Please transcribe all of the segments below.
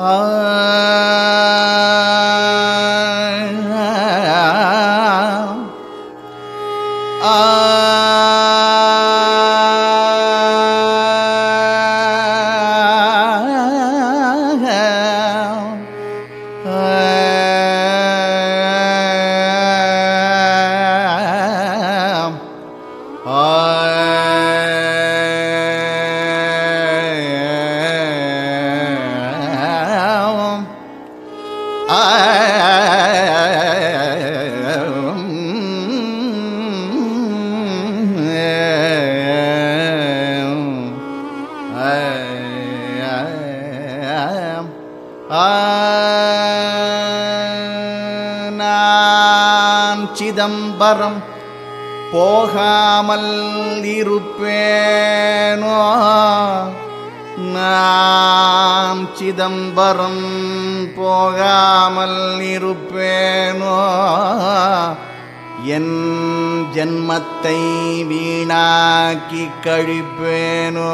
நான் சிதம்பரம் போகாமல் இருப்பேனோ நான் சிதம்பரம் போகாமல் இருப்பேனோ என் ஜன்மத்தை வீணாக்கி கழிப்பேனோ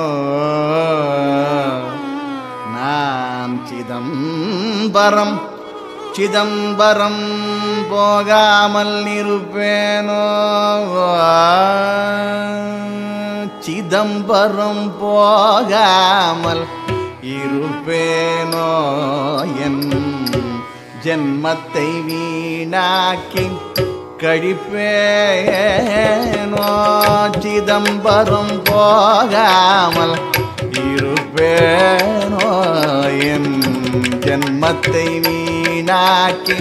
நான் சிதம்பரம் சிதம்பரம் போகாமல் இருப்பேனோ சிதம்பரம் போகாமல் இருப்பேனோ என் ஜென்மத்தை வீணாக்கி கழிப்பேனோ சிதம்பரம் போகாமல் இருப்பேனோ என் ஜென்மத்தை வீணாக்கி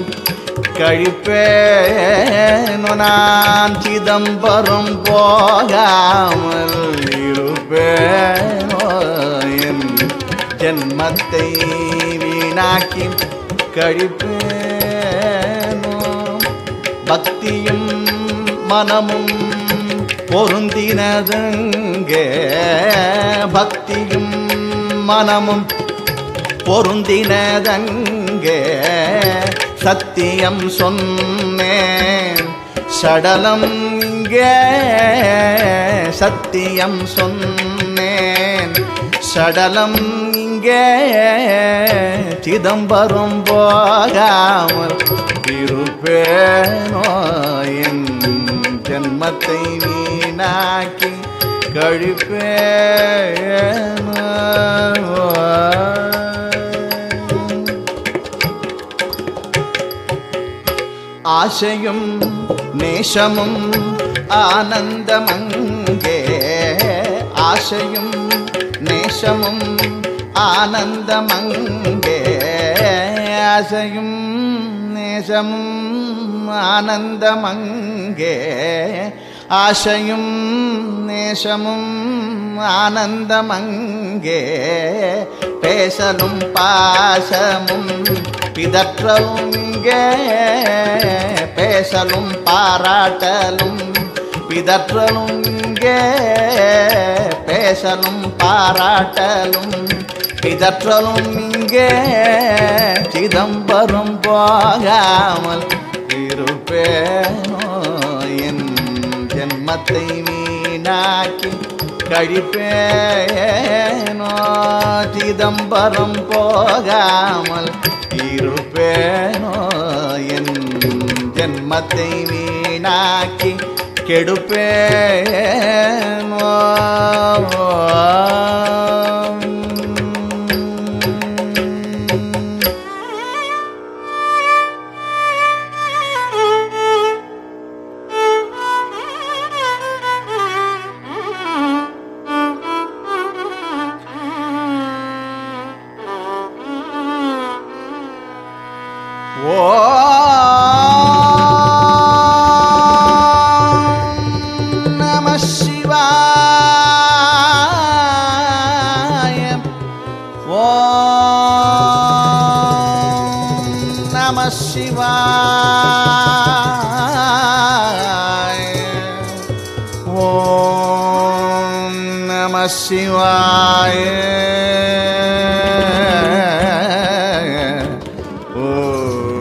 கழிப்பேனோ நான் சிதம்பரம் போகாமல் இருப்பேனோ என் ஜென்மத்தை வீணாக்கி கழிப்பேனோ பக்தியும் மனமும் பொருந்தினதுங்கே பக்தியும் மனமும் பொருந்தினதங்கே சத்தியம் சொன்னேன் சடலம் இங்கே சத்தியம் சொன்னேன் சடலம் இங்கே சிதம்பரம் போகாமல் இருப்பேனோ என் ஜென்மத்தை வீணாக்கி கழிப்பேனோ ஆசையும் நேசமும் ஆனந்தமங்கே ஆசையும் நேசமும் ஆனந்தமங்கே ஆசையும் நேசமும் ஆனந்தமங்கே ஆசையும் நேசமும் ஆனந்தமங்கே பேசலும் பாசமும் பிதற்றலும் இங்கே பேசலும் பாராட்டலும் பிதற்றலும் இங்கே பேசலும் பாராட்டலும் பிதற்றலும் இங்கே சிதம்பரம் போகாமல் இருப்பேனோ என் ஜென்மத்தை வீணாக்கி கழிப்பேனோ சிதம்பரம் போகாமல் இருப்பேனோ என் ஜென்மத்தை வீணாக்கி கெடுப்பேனோ ஓம் நம சிவாய ஓம் நம சிவாய ஓம் நம சிவாய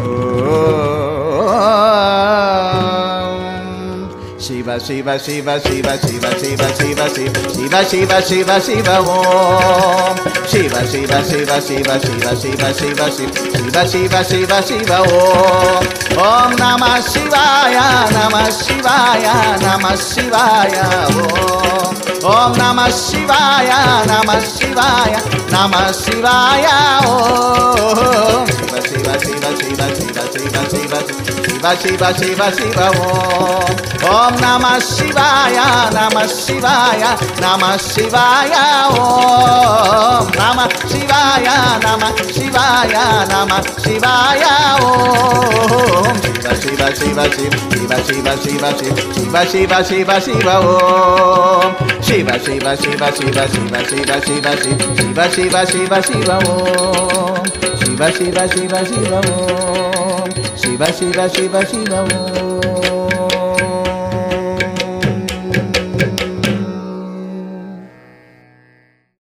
சிவ சிவ சிவ சிவ சிவ சிவ சிவ சிவ சிவ சிவ சிவ சிவ ஓம் Shiva Shiva Shiva Shiva Shiva Shiva Shiva Shiva Shiva Shiva Shiva Om Om Namah Shivaya Namah Shivaya Namah Shivaya Om Om Namah Shivaya Namah Shivaya Namah Shivaya Om Shiva Shiva Shiva Shiva Shiva Shiva Shiva Shiva Shiva Shiva Om Om Namah Shivaya Namah Shivaya Namah Shivaya Om Namah Shivaya Namah Shivaya Namah Shivaya Om Shiva Shiva Shiva Shiva Shiva Shiva Shiva Shiva Shiva Shiva Om Shiva Shiva Shiva Shiva Shiva Shiva Shiva Shiva Shiva Shiva Shiva Om Shiva Shiva Shiva Shiva Om Shiva Shiva Shiva Shiva Om